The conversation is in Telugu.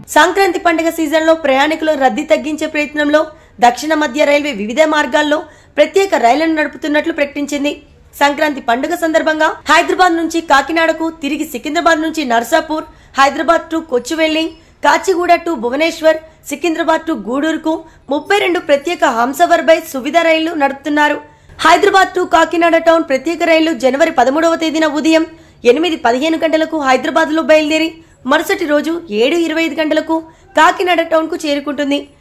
సంక్రాంతి పండుగ సీజన్లో ప్రయాణికుల రద్దీ తగ్గించే ప్రయత్నంలో దక్షిణ మధ్య రైల్వే వివిధ మార్గాల్లో ప్రత్యేక రైళ్లను నడుపుతున్నట్లు ప్రకటించింది సంక్రాంతి పండుగ సందర్భంగా హైదరాబాద్ నుంచి కాకినాడకు తిరిగి సికింద్రాబాద్ నుంచి Narsapur Hyderabad to Kochuveli Kacheguda to Bhubaneswar Secunderabad to గూడూరుకు ముప్పై రెండు ప్రత్యేక హంసవర్ బై సువిధ రైళ్లు నడుపుతున్నారు హైదరాబాద్ టు కాకినాడ టౌన్ ప్రత్యేక రైలు జనవరి పదమూడవ తేదీన ఉదయం ఎనిమిది పదిహేను గంటలకు హైదరాబాద్ లో బయలుదేరి మరుసటి రోజు ఏడు ఇరవై ఐదు గంటలకు కాకినాడ టౌన్ కు చేరుకుంటుంది